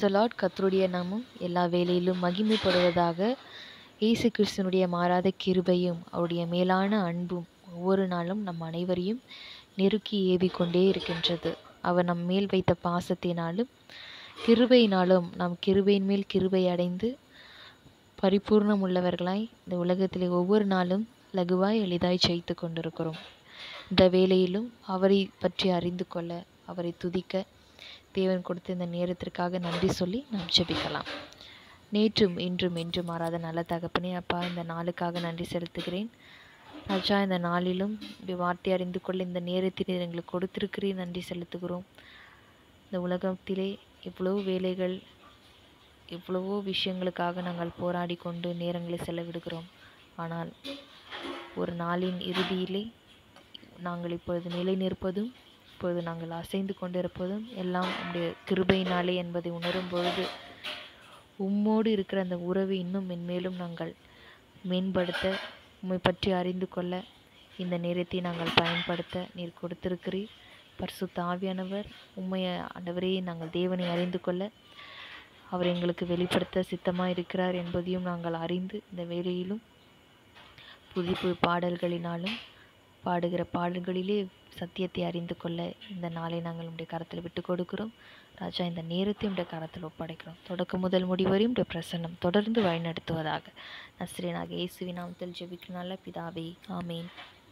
price Lord கர்த்தருடைய நாமம் எல்லா வேலையிலும் மகிமைப்படுவதாக இயேசு கிறிஸ்துனுடைய மாறாத கிருபையும் அவருடைய மேலான அன்பும் ஒவ்வொரு நாளும் நம் அனைவரையும் நெருக்கி ஏவிக்கொண்டே இருக்கின்றது அவர் நம் மேல் வைத்த பாசத்தினாலும் கிருபையினாலும் நாம் கிருபையின் மேல் கிருபை அடைந்து பரிபூர்ணம் உள்ளவர்களாய் இந்த உலகத்திலே ஒவ்வொரு நாளும் லகுவாய் எளிதாய் ஜெயித்து கொண்டிருக்கிறோம் இந்த வேளையிலும் அவரை பற்றி அறிந்து கொள்ள அவரை துதிக்க தேவன் கொடுத்த இந்த நேரத்திற்காக நன்றி சொல்லி நாம் ஜெபிக்கலாம் நேற்றும் இன்றும் என்றும் மாறாத நல்ல தகப்பனே அப்பா இந்த நாளுக்காக நன்றி செலுத்துகிறேன் ராஜா இந்த நாளிலும் இப்படி வார்த்தை அறிந்து கொள்ள இந்த நேரத்தில் எங்களுக்கு கொடுத்திருக்கிறேன் நன்றி செலுத்துகிறோம் இந்த உலகத்திலே எவ்வளோ வேலைகள் எவ்வளவோ விஷயங்களுக்காக நாங்கள் போராடி கொண்டு நேரங்களை செலவிடுகிறோம் ஆனால் ஒரு நாளின் இறுதியிலே நாங்கள் இப்பொழுது நிலை நிற்பதும் இப்பொழுது நாங்கள் அசைந்து கொண்டிருப்பதும் எல்லாம் உடைய கிருபையினாலே என்பதை உணரும் பொழுது உம்மோடு இருக்கிற அந்த உறவை இன்னும் மென்மேலும் நாங்கள் மேம்படுத்த உம்மை பற்றி அறிந்து கொள்ள இந்த நேரத்தை நாங்கள் பயன்படுத்த நீர் கொடுத்திருக்கிறீர் பரிசுத்த ஆவியானவர் உண்மைய ஆண்டவரே நாங்கள் தேவனை அறிந்து கொள்ள அவர் எங்களுக்கு வெளிப்படுத்த சித்தமாக இருக்கிறார் என்பதையும் நாங்கள் அறிந்து இந்த வேலையிலும் புது புது பாடல்களினாலும் பாடுகிற பாடல்களிலே சத்தியத்தை அறிந்து கொள்ள இந்த நாளை நாங்கள் உடைய கரத்தில் விட்டு கொடுக்கிறோம் ராஜா இந்த நேரத்தையும் உடைய கரத்தில் ஒப்படைக்கிறோம் தொடக்க முதல் முடிவரையும் உடைய பிரசன்னம் தொடர்ந்து வழிநடத்துவதாக நஸ்ரீனாக இயேசுவின் நாமத்தில் ஜெபிக்கிறனால பிதாவே ஆமேன்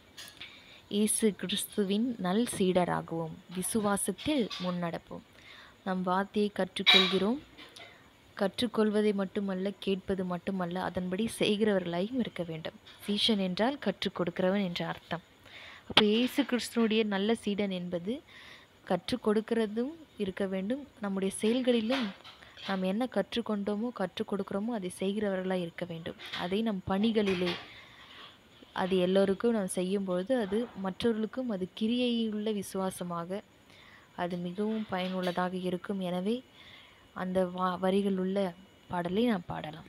இயேசு கிறிஸ்துவின் நல் சீடராகவும் விசுவாசத்தில் முன்னடப்போம் நம் வார்த்தையை கற்றுக்கொள்கிறோம் கற்றுக்கொள்வதை மட்டுமல்ல கேட்பது மட்டுமல்ல அதன்படி செய்கிறவர்களாயும் இருக்க வேண்டும் சீஷன் என்றால் கற்றுக் கொடுக்கிறவன் என்ற அர்த்தம் அப்போ இயேசு கிறிஸ்துனுடைய நல்ல சீடன் என்பது கற்றுக் கொடுக்கிறதும் இருக்க வேண்டும் நம்முடைய செயல்களிலும் நாம் என்ன கற்றுக்கொண்டோமோ கற்றுக் கொடுக்குறோமோ அதை செய்கிறவர்களாக இருக்க வேண்டும் அதை நம் பணிகளிலே அது எல்லோருக்கும் நாம் செய்யும் பொழுது அது மற்றவர்களுக்கும் அது கிரியையுள்ள விசுவாசமாக அது மிகவும் பயனுள்ளதாக இருக்கும் எனவே அந்த வா வரிகள் உள்ள பாடலை நாம் பாடலாம்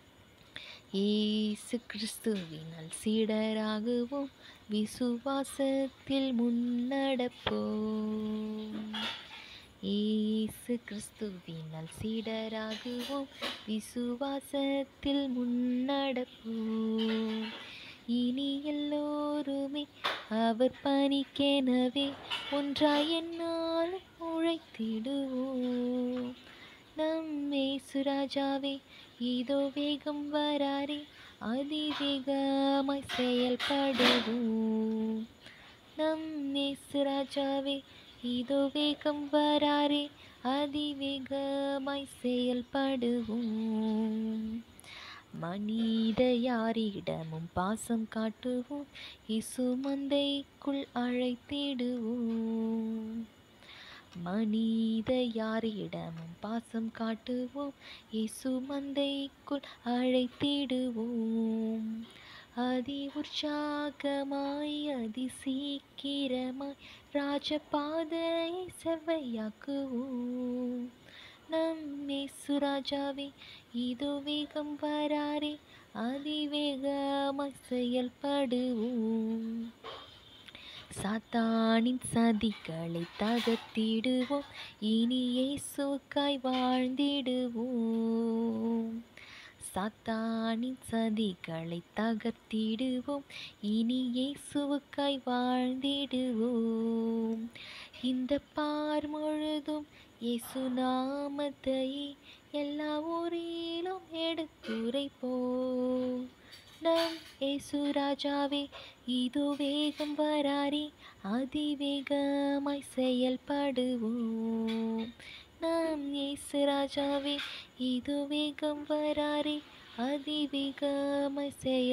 இயேசு கிறிஸ்துவினால் சீடராகுவோம் விசுவாசத்தில் முன்னடப்போம் இயேசு கிறிஸ்துவினால் சீடராகுவோம் விசுவாசத்தில் முன்னடப்போம் இனி எல்லோருமே அவர் பணிக்கெனவே ஒன்றாய் என்னால் உழைத்திடுவோம் நம் ஏசுராஜாவே இதோ வேகம் வராரே அதிவேகமாய் செயல்படுவோம் நம் ஏசுராஜாவே இதோ வேகம் வராரே அதிவேகமாய் செயல்படுவோம் மனித யாரிடமும் பாசம் காட்டுவோம் இசு மந்தைக்குள் அழைத்திடுவோம் மனித யாரிடமும் பாசம் காட்டுவோம் இசு மந்தைக்குள் அழைத்திடுவோம் அதி உற்சாகமாய் அதி சீக்கிரமாய் ராஜபாதையை செவ்வையாக்குவோம் நம் சுராஜாவே இதோ வேகம் வராரே அதிவேகமாய் செயல்படுவோம் சாத்தானின் சதிகளை தகர்த்திடுவோம் இனி இயேசுக்காய் வாழ்ந்திடுவோம் சாத்தானின் சதிகளை தகர்த்திடுவோம் இனி இயேசுவுக்காய் வாழ்ந்திடுவோம் இந்த பார் முழுதும் இயேசு நாமத்தையே எல்லா ஊரிலும் எடுத்துரைப்போம் நம் ஏசு ராஜாவே இதோ வேகம் வராரே அதிவேகமாய் செயல்படுவோம் நம் ஏசு ராஜாவே இதோ வேகம் வராரே அதிவேகமாய்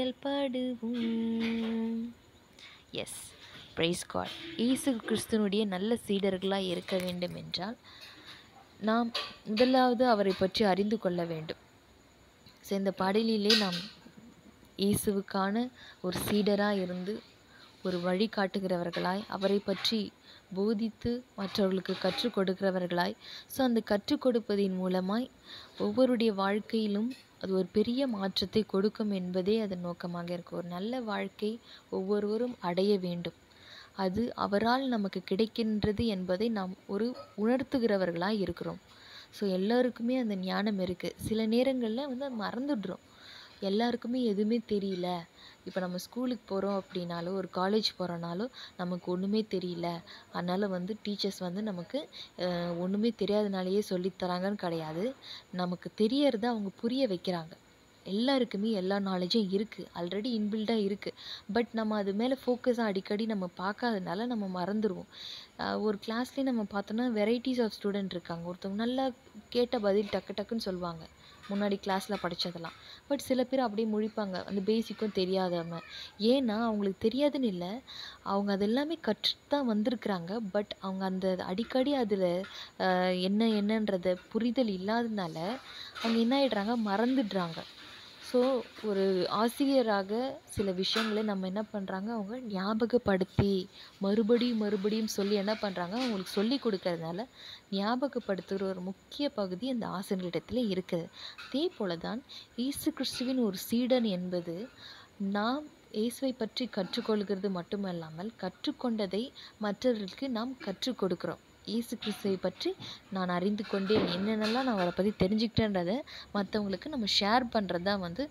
செயல்படுவோம் எஸ் பிரைஸ் காட் இயேசு கிறிஸ்துனுடைய நல்ல சீடர்களாக இருக்க வேண்டும் என்றால் நாம் முதலாவது அவரை பற்றி அறிந்து கொள்ள வேண்டும் ஸோ இந்த பாடலிலே நாம் இயேசுவுக்கான ஒரு சீடராக இருந்து ஒரு வழி காட்டுகிறவர்களாய் அவரை பற்றி போதித்து மற்றவர்களுக்கு கற்றுக் கொடுக்கிறவர்களாய் ஸோ அந்த கற்றுக் கொடுப்பதின் மூலமாய் ஒவ்வொருடைய வாழ்க்கையிலும் அது ஒரு பெரிய மாற்றத்தை கொடுக்கும் என்பதே அதன் நோக்கமாக இருக்கும் ஒரு நல்ல வாழ்க்கை ஒவ்வொருவரும் அடைய வேண்டும் அது அவரால் நமக்கு கிடைக்கின்றது என்பதை நாம் ஒரு உணர்த்துகிறவர்களாய் இருக்கிறோம் ஸோ எல்லாருக்குமே அந்த ஞானம் இருக்குது சில நேரங்களில் வந்து அது மறந்துடுறோம் எல்லாருக்குமே எதுவுமே தெரியல இப்போ நம்ம ஸ்கூலுக்கு போகிறோம் அப்படின்னாலோ ஒரு காலேஜ் போகிறோனாலோ நமக்கு ஒன்றுமே தெரியல அதனால் வந்து டீச்சர்ஸ் வந்து நமக்கு அஹ், ஒன்றுமே தெரியாதனாலேயே சொல்லித் தராங்கன்னு கிடையாது நமக்கு தெரியறத அவங்க புரிய வைக்கிறாங்க எல்லாருக்குமே எல்லா நாலேஜும் இருக்குது ஆல்ரெடி இன்பில்டாக இருக்குது பட் நம்ம அது மேலே ஃபோக்கஸாக அடிக்கடி நம்ம பார்க்காதனால நம்ம மறந்துடுவோம் அஹ் ஒரு கிளாஸ்லேயே நம்ம பார்த்தோன்னா வெரைட்டிஸ் ஆஃப் ஸ்டூடெண்ட் இருக்காங்க ஒருத்தவங்க நல்லா கேட்ட பதில் டக்கு டக்குன்னு சொல்லுவாங்க முன்னாடி கிளாஸில் படித்ததெல்லாம் பட் சில பேர் அப்படியே முழிப்பாங்க அந்த பேசிக்கும் தெரியாதவங்க ஏன்னா அவங்களுக்கு தெரியாதுன்னு இல்லை அவங்க அதெல்லாமே கற்று தான் வந்திருக்கிறாங்க பட் அவங்க அந்த அடிக்கடி அதில் என்ன என்னன்றத புரிதல் இல்லாதனால அவங்க என்ன ஆயிடுறாங்க மறந்துடுறாங்க ஸோ ஒரு ஆசிரியராக சில விஷயங்களை நம்ம என்ன பண்ணுறாங்க அவங்க ஞாபகப்படுத்தி மறுபடியும் மறுபடியும் சொல்லி என்ன பண்ணுறாங்க அவங்களுக்கு சொல்லி கொடுக்கறதுனால ஞாபகப்படுத்துகிற ஒரு முக்கிய பகுதி அந்த ஆசிரியரிடத்தில் இருக்குது அதே போல தான் இயேசு கிறிஸ்துவின் ஒரு சீடன் என்பது நாம் இயேசுவை பற்றி கற்றுக்கொள்கிறது மட்டுமல்லாமல் கற்றுக்கொண்டதை மற்றவர்களுக்கு நாம் கற்றுக் கொடுக்கிறோம் இயேசு கிறிஸ்துவை பற்றி நான் அறிந்து கொண்டேன் என்னென்னலாம் நான் அவரை பற்றி தெரிஞ்சுக்கிட்டேன்றதை மற்றவங்களுக்கு நம்ம ஷேர் பண்ணுறது தான் வந்து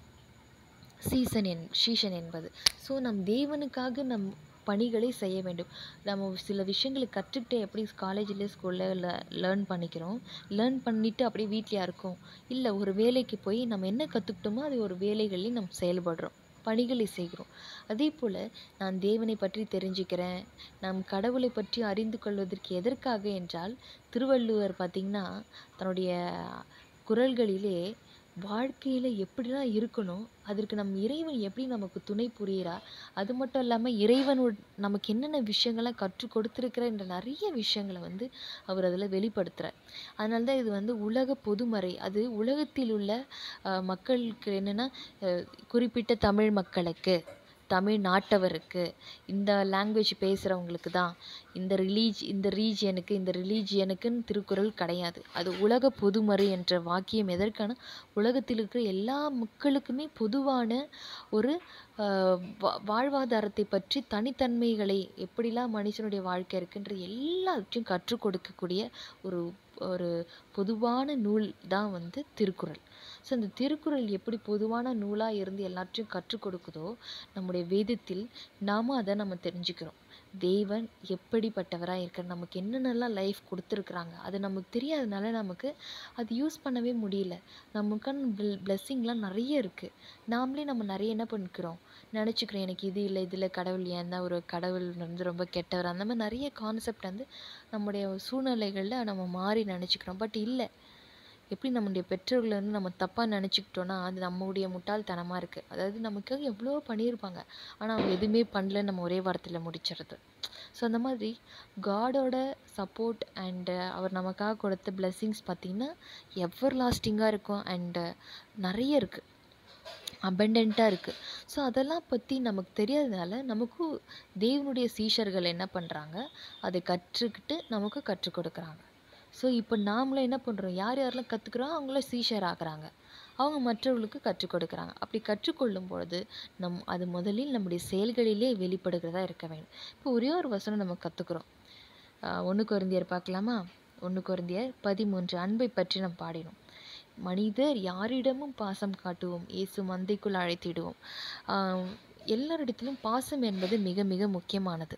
சீசன் என் சீசன் என்பது ஸோ நம் தேவனுக்காக நம் பணிகளை செய்ய வேண்டும் நம்ம சில விஷயங்களை கற்றுக்கிட்டு எப்படி காலேஜில் ஸ்கூலில் லேர்ன் பண்ணிக்கிறோம் லேர்ன் பண்ணிவிட்டு அப்படியே வீட்லையா இருக்கோம் இல்லை ஒரு வேலைக்கு போய் நம்ம என்ன கற்றுக்கிட்டோமோ அது ஒரு வேலைகளையும் நம்ம செயல்படுறோம் பணிகளை செய்கிறோம் அதே போல் நான் தேவனை பற்றி தெரிஞ்சுக்கிறேன் நம் கடவுளை பற்றி அறிந்து கொள்வதற்கு எதற்காக என்றால் திருவள்ளுவர் பார்த்திங்கன்னா தன்னுடைய குறள்களிலே வாழ்க்கையில் எப்படிலாம் இருக்கணும் அதற்கு நம் இறைவன் எப்படி நமக்கு துணை புரிகிறார் அது மட்டும் இல்லாமல் இறைவனோட நமக்கு என்னென்ன விஷயங்கள்லாம் கற்றுக் கொடுத்துருக்கிற நிறைய விஷயங்களை வந்து அவர் அதில் வெளிப்படுத்துகிறார் அதனால தான் இது வந்து உலக பொதுமறை அது உலகத்தில் உள்ள அஹ், மக்களுக்கு என்னென்னா குறிப்பிட்ட தமிழ் மக்களுக்கு தமிழ் நாட்டவருக்கு இந்த லாங்குவேஜ் பேசுகிறவங்களுக்கு தான் இந்த ரிலீஜ் இந்த ரீஜியனுக்கு இந்த ரிலீஜியனுக்குன்னு திருக்குறள் கிடையாது அது உலக பொதுமறை என்ற வாக்கியம் எதற்கான உலகத்தில் இருக்கிற எல்லா மக்களுக்குமே பொதுவான ஒரு ஆஹ், வா- வாழ்வாதாரத்தை பற்றி தனித்தன்மைகளை எப்படிலாம் மனுஷனுடைய வாழ்க்கை இருக்குன்ற எல்லாவற்றையும் கற்றுக் கொடுக்கக்கூடிய ஒரு ஒரு பொதுவான நூல் தான் வந்து திருக்குறள் ஸோ அந்த திருக்குறள் எப்படி பொதுவான நூலாக இருந்து எல்லாற்றையும் கற்றுக் கொடுக்குதோ நம்முடைய வேதத்தில் நாம அதை நம்ம தெரிஞ்சுக்கிறோம் தேவன் எப்படிப்பட்டவராக இருக்கார் நமக்கு என்னென்னலாம் லைஃப் கொடுத்துருக்குறாங்க அது நமக்கு தெரியாதனால நமக்கு அது யூஸ் பண்ணவே முடியல நமக்கான பில் பிளெஸ்ஸிங்லாம் நிறைய இருக்குது நாமளே நம்ம நிறைய என்ன பண்ணிக்கிறோம் நினச்சிக்கிறோம் எனக்கு இது இல்லை இதில் கடவுள் ஏன் தான் ஒரு கடவுள் வந்து ரொம்ப கெட்டவர் அந்த மாதிரி நிறைய கான்செப்ட் வந்து நம்முடைய சூழ்நிலைகளில் நம்ம மாறி நினச்சிக்கிறோம் பட் இல்லை எப்படி நம்முடைய பெற்றோர்களை வந்து நம்ம தப்பாக நினச்சிக்கிட்டோன்னா அது நம்முடைய முட்டாள்தனமாக இருக்குது அதாவது நமக்காக எவ்வளோ பண்ணியிருப்பாங்க ஆனால் அவங்க எதுவுமே பண்ணலன்னு நம்ம ஒரே வாரத்தில் முடிச்சிடுறது ஸோ அந்த மாதிரி காடோட சப்போர்ட் அண்டு அவர் நமக்காக கொடுத்த பிளெஸ்ஸிங்ஸ் பார்த்திங்கன்னா எவர் லாஸ்டிங்காக இருக்கும் அண்டு நிறைய இருக்குது அபண்டண்ட்டாக இருக்குது ஸோ அதெல்லாம் பற்றி நமக்கு தெரியாதனால நமக்கும் தேவனுடைய சீஷர்கள் என்ன பண்ணுறாங்க அதை கற்றுக்கிட்டு நமக்கு கற்றுக் கொடுக்குறாங்க ஸோ இப்போ நாமளும் என்ன பண்ணுறோம் யார் யாரெல்லாம் கற்றுக்குறோம் அவங்கள சீஷர் ஆகுறாங்க அவங்க மற்றவர்களுக்கு கற்றுக் கொடுக்குறாங்க அப்படி கற்றுக்கொள்ளும் பொழுது நம் அது முதலில் நம்முடைய செயல்களிலே வெளிப்படுகிறதா இருக்க வேண்டும் இப்போ ஒரே ஒரு வசனம் நம்ம கற்றுக்குறோம் ஒன்று குருந்தியர் பார்க்கலாமா ஒன்று குருந்தியர் பதிமூன்று அன்பை பற்றி நாம் பாடினோம் மனிதர் யாரிடமும் பாசம் காட்டுவோம் இயேசு மந்தைக்குள் அழைத்திடுவோம் ஆஹ் எல்லாரிடத்திலும் பாசம் என்பது மிக மிக முக்கியமானது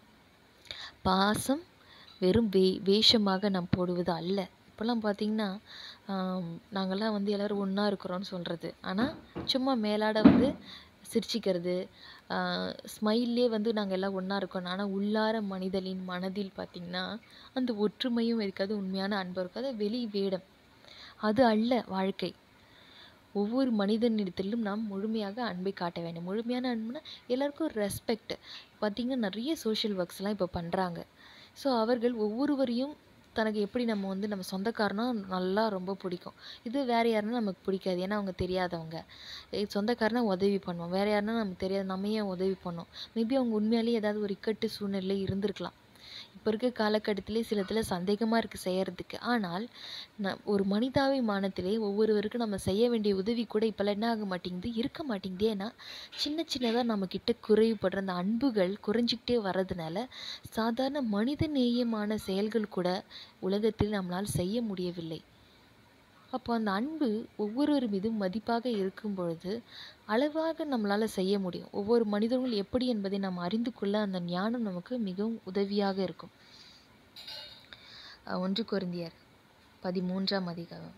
பாசம் வெறும் வே வேஷமாக நாம் போடுவது அல்ல இப்போல்லாம் பார்த்தீங்கன்னா நாங்கள்லாம் வந்து எல்லோரும் ஒன்றா இருக்கிறோன்னு சொல்கிறது ஆனால் சும்மா மேலாட வந்து சிரிச்சிக்கிறது ஸ்மைல்லே வந்து நாங்கள் எல்லாம் ஒன்றா இருக்கோம் ஆனால் உள்ளார மனிதனின் மனதில் பார்த்திங்கன்னா அந்த ஒற்றுமையும் இருக்காது உண்மையான அன்பும் இருக்காது வெளி வேடம் அது அல்ல வாழ்க்கை ஒவ்வொரு மனிதனிடத்திலும் நாம் முழுமையாக அன்பை காட்ட வேண்டும் முழுமையான அன்புனா எல்லாருக்கும் ரெஸ்பெக்ட் பார்த்திங்கன்னா நிறைய சோஷியல் ஒர்க்ஸ்லாம் இப்போ பண்ணுறாங்க ஸோ அவர்கள் ஒவ்வொருவரையும் தனக்கு எப்படி நம்ம வந்து நம்ம சொந்தக்காரனா நல்லா ரொம்ப பிடிக்கும் இது வேறு யாருன்னா நமக்கு பிடிக்காது ஏன்னா அவங்க தெரியாதவங்க ஏய், சொந்தக்காரனா உதவி பண்ணுவோம் வேறு யாருன்னா நமக்கு தெரியாது நம்ம ஏன் உதவி பண்ணோம் மேபி அவங்க உண்மையாலேயே ஏதாவது ஒரு இக்கட்டு சூழ்நிலை இருந்திருக்கலாம் இப்போ இருக்க காலகட்டத்திலே சிலதில் சந்தேகமாக இருக்குது செய்யறதுக்கு ஆனால் ந ஒரு மனிதாபிமானத்திலே ஒவ்வொருவருக்கும் நம்ம செய்ய வேண்டிய உதவி கூட இப்போல்லாம் என்ன ஆக மாட்டேங்குது இருக்க மாட்டேங்குது ஏன்னா சின்ன சின்னதாக நம்மக்கிட்ட குறைவுபடுற அந்த அன்புகள் குறைஞ்சிக்கிட்டே வர்றதுனால சாதாரண மனித நேயமான செயல்கள் கூட உலகத்தில் நம்மளால் செய்ய முடியவில்லை அப்போ அந்த அன்பு ஒவ்வொருவர் மீதும் மதிப்பாக இருக்கும் பொழுது அளவாக நம்மளால் செய்ய முடியும் ஒவ்வொரு மனிதர்கள் எப்படி என்பதை நாம் அறிந்து கொள்ள அந்த ஞானம் நமக்கு மிகவும் உதவியாக இருக்கும் அஹ் ஒன்று கொரிந்தியர் பதிமூன்றாம் அதிகாரம்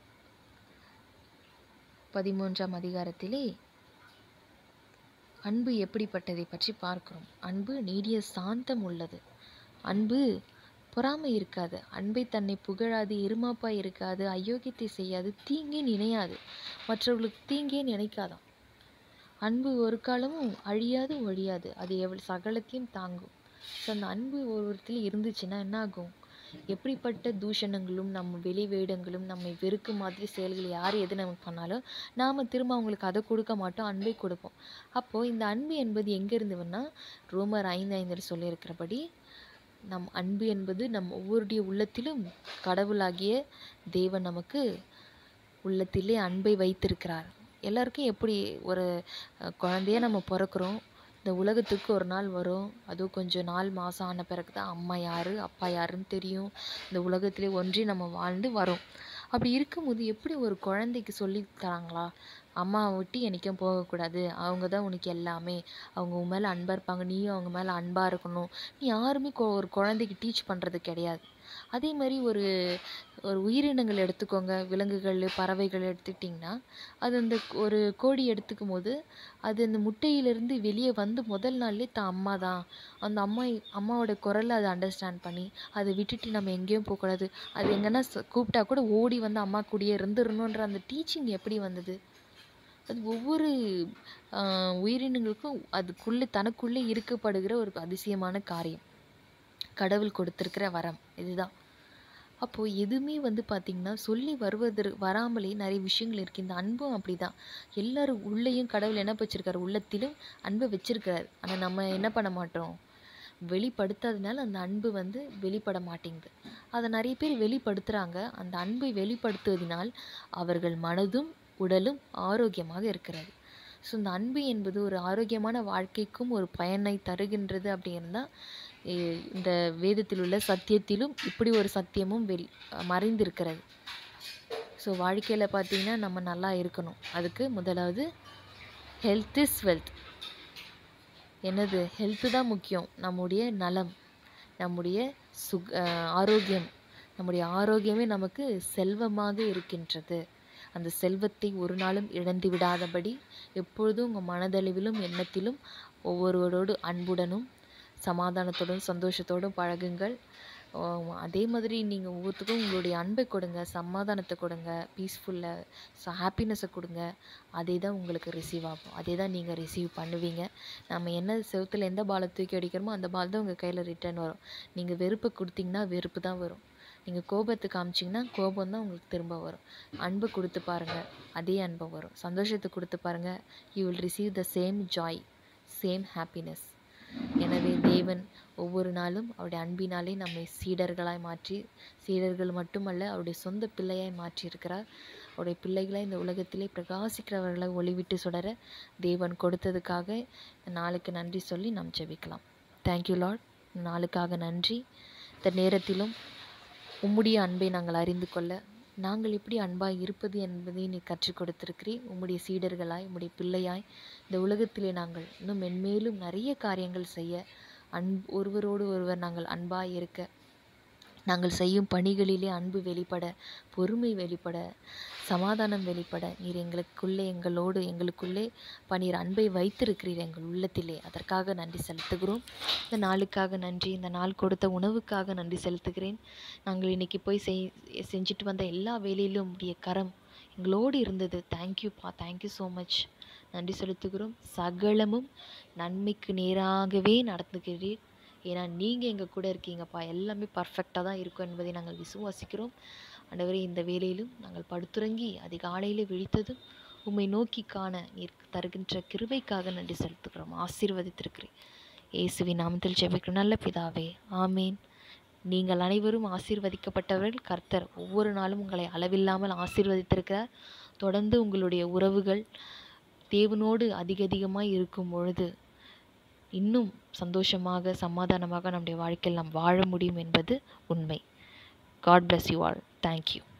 பதிமூன்றாம் அதிகாரத்திலே அன்பு எப்படிப்பட்டதை பற்றி பார்க்கிறோம் அன்பு நீடிய சாந்தம் உள்ளது அன்பு பொறாமை இருக்காது அன்பை தன்னை புகழாது இருமாப்பாய் இருக்காது அயோக்கியத்தை செய்யாது தீங்கே நினையாது மற்றவர்களுக்கு தீங்கே நினைக்காதாம் அன்பு ஒரு காலமும் அழியாது ஒழியாது அது எவ்வளவு சகலத்தையும் தாங்கும் ஸோ அந்த அன்பு ஒருவரத்தில் இருந்துச்சுன்னா என்ன ஆகும் எப்படிப்பட்ட தூஷணங்களும் நம்ம வெளி வேடங்களும் நம்மை வெறுக்கும் மாதிரி செயல்கள் யார் எது நமக்கு பண்ணாலும் நாம் திரும்ப அவங்களுக்கு அதை கொடுக்க மாட்டோம் அன்பை கொடுப்போம் அப்போது இந்த அன்பு என்பது எங்கேருந்து வேணா ரோமர் ஐந்து ஐந்தில் சொல்லியிருக்கிறபடி நம் அன்பு என்பது நம் ஒவ்வொருடைய உள்ளத்திலும் கடவுளாகிய தேவன் நமக்கு உள்ளத்திலே அன்பை வைத்திருக்கிறார் எல்லாருக்கும் எப்படி ஒரு அஹ், குழந்தையா நம்ம பிறக்கிறோம் இந்த உலகத்துக்கு ஒரு நாள் வரும் அதுவும் கொஞ்சம் நாள் மாதம் ஆன பிறகு தான் அம்மா யார் அப்பா யாருன்னு தெரியும் இந்த உலகத்திலே ஒன்றி நம்ம வாழ்ந்து வரோம் அப்படி இருக்கும்போது எப்படி ஒரு குழந்தைக்கு சொல்லி தராங்களா அம்மாவை விட்டு என்றைக்கும் போகக்கூடாது அவங்க தான் உனக்கு எல்லாமே அவங்க உன் மேலே அன்பாக இருப்பாங்க நீயும் அவங்க மேலே அன்பாக இருக்கணும் நீ யாருமே கொ- ஒரு குழந்தைக்கு டீச் பண்ணுறது கிடையாது அதே மாதிரி ஒரு ஒரு உயிரினங்கள் எடுத்துக்கோங்க விலங்குகள் பறவைகள் எடுத்துக்கிட்டிங்கன்னா அது அந்த ஒரு கோழி எடுத்துக்கும் போது அது அந்த முட்டையிலிருந்து வெளியே வந்து முதல் நாள்லேயே தான் அம்மா தான் அந்த அம்மா அம்மாவோட குரலை அதை அண்டர்ஸ்டாண்ட் பண்ணி அதை விட்டுட்டு நம்ம எங்கேயும் போகக்கூடாது அது எங்கன்னா ச- கூப்பிட்டா கூட ஓடி வந்து அம்மா கூடயே இருந்துடணுன்ற அந்த டீச்சிங் எப்படி வந்தது அது ஒவ்வொரு ஆஹ், உயிரினங்களுக்கும் அதுக்குள்ளே தனக்குள்ளே இருக்கப்படுகிற ஒரு அதிசயமான காரியம் கடவுள் கொடுத்துருக்கிற வரம் இதுதான் அப்போது எதுவுமே வந்து பார்த்திங்கன்னா சொல்லி வருவதற்கு வராமலே நிறைய விஷயங்கள் இருக்குது இந்த அன்பும் அப்படிதான் எல்லாரும் உள்ளேயும் கடவுள் என்ன வச்சிருக்காரு உள்ளத்திலும் அன்பை வச்சிருக்கிறாரு ஆனால் நம்ம என்ன பண்ண மாட்டோம் வெளிப்படுத்தாதனால அந்த அன்பு வந்து வெளிப்பட மாட்டேங்குது அதை நிறைய பேர் வெளிப்படுத்துகிறாங்க அந்த அன்பை வெளிப்படுத்துவதனால் அவர்கள் மனதும் உடலும் ஆரோக்கியமாக இருக்கிறது ஸோ இந்த அன்பு என்பது ஒரு ஆரோக்கியமான வாழ்க்கைக்கும் ஒரு பயனை தருகின்றது அப்படின்னா இ- இந்த வேதத்தில் உள்ள சத்தியத்திலும் இப்படி ஒரு சத்தியமும் வெளி மறைந்திருக்கிறது ஸோ வாழ்க்கையில் பார்த்தீங்கன்னா நம்ம நல்லா இருக்கணும் அதுக்கு முதலாவது ஹெல்த் இஸ் வெல்த் என்னது ஹெல்த்து தான் முக்கியம் நம்முடைய நலம் நம்முடைய சுக அஹ் ஆரோக்கியம் நம்முடைய ஆரோக்கியமே நமக்கு செல்வமாக இருக்கின்றது அந்த செல்வத்தை ஒரு நாளும் இழந்து விடாதபடி எப்பொழுதும் உங்கள் மனதளவிலும் எண்ணத்திலும் ஒவ்வொருவரோடு அன்புடனும் சமாதானத்தோடும் சந்தோஷத்தோடும் பழகுங்கள் ஆம், அதே மாதிரி நீங்கள் ஒவ்வொருத்தருக்கும் உங்களுடைய அன்பை கொடுங்க சமாதானத்தை கொடுங்க பீஸ்ஃபுல்லாக ஸோ ஹாப்பினஸை கொடுங்க அதே தான் உங்களுக்கு ரிசீவ் ஆகும் அதே தான் நீங்கள் ரிசீவ் பண்ணுவீங்க நம்ம என்ன செவுத்துல எந்த பாலை தூக்கி அடிக்கிறோமோ அந்த பால் தான் உங்கள் கையில் ரிட்டர்ன் வரும் நீங்கள் வெறுப்பை கொடுத்தீங்கன்னா வெறுப்பு தான் வரும் நீங்கள் கோபத்தை காமிச்சிங்கன்னா கோபம் தான் உங்களுக்கு திரும்ப வரும் அன்பை கொடுத்து பாருங்கள் அதே அன்பை வரும் சந்தோஷத்தை கொடுத்து பாருங்கள் you will receive the same joy same happiness எனவே தேவன் ஒவ்வொரு நாளும் அவருடைய அன்பினாலே நம்மை சீடர்களாய் மாற்றி சீடர்கள் மட்டுமல்ல அவருடைய சொந்த பிள்ளையாய் மாற்றியிருக்கிறார் அவருடைய பிள்ளைகளை இந்த உலகத்திலே பிரகாசிக்கிறவர்களை ஒளிவிட்டு சுடர தேவன் கொடுத்ததுக்காக இந்த நாளுக்கு நன்றி சொல்லி நாம் ஜெபிக்கலாம் தேங்க்யூ லார்ட் நாளுக்காக நன்றி இந்த நேரத்திலும் உம்முடைய அன்பை நாங்கள் அறிந்து கொள்ள நாங்கள் எப்படி அன்பாய் இருப்பது என்பதை நீ கற்றுக் கொடுத்திருக்கிறீர் உம்முடைய சீடர்களாய் உம்முடைய பிள்ளையாய் இந்த உலகத்திலே நாங்கள் இன்னும் மென்மேலும் நிறைய காரியங்கள் செய்ய அன் ஒருவரோடு ஒருவர் நாங்கள் அன்பாய் இருக்க நாங்கள் செய்யும் பணிகளிலே அன்பு வெளிப்பட பொறுமை வெளிப்பட சமாதானம் வெளிப்பட நீர் எங்களுக்குள்ளே எங்களோடு எங்களுக்குள்ளே பனீர் அன்பை வைத்திருக்கிறீர் எங்கள் உள்ளத்திலே அதற்காக நன்றி செலுத்துகிறோம் இந்த நாளுக்காக நன்றி இந்த நாள் கொடுத்த உணவுக்காக நன்றி செலுத்துகிறேன் நாங்கள் இன்னைக்கு போய் செய் செஞ்சுட்டு வந்த எல்லா வேலையிலும் உடைய கரம் எங்களோடு இருந்தது தேங்க்யூப்பா தேங்க்யூ ஸோ மச் நன்றி செலுத்துகிறோம் சகலமும் நன்மைக்கு நேராகவே நடந்துகிறீர் ஏன்னா நீங்கள் எங்கள் கூட இருக்கீங்கப்பா எல்லாமே பர்ஃபெக்டாக தான் இருக்கும் என்பதை நாங்கள் விசுவாசிக்கிறோம் ஆண்டவரே இந்த வேளையிலும் நாங்கள் படுத்துறங்கி அதிகாலையிலே விழித்ததும் உம்மை நோக்கி காண நீர் தருகின்ற கிருபைக்காக நன்றி செலுத்துகிறோம் ஆசீர்வதித்திருக்கிறேன் இயேசுவின் நாமத்தில் ஜெபிக்கிறோம் நல்ல பிதாவே ஆமேன் நீங்கள் அனைவரும் ஆசீர்வதிக்கப்பட்டவர்கள் கர்த்தர் ஒவ்வொரு நாளும் உங்களை அளவில்லாமல் ஆசீர்வதித்திருக்கிறார் தொடர்ந்து உங்களுடைய உறவுகள் தேவனோடு அதிக அதிகமாக இருக்கும் பொழுது இன்னும் சந்தோஷமாக சமாதானமாக நம்முடைய வாழ்க்கையில் நாம் வாழ முடியும் என்பது உண்மை God bless you all thank you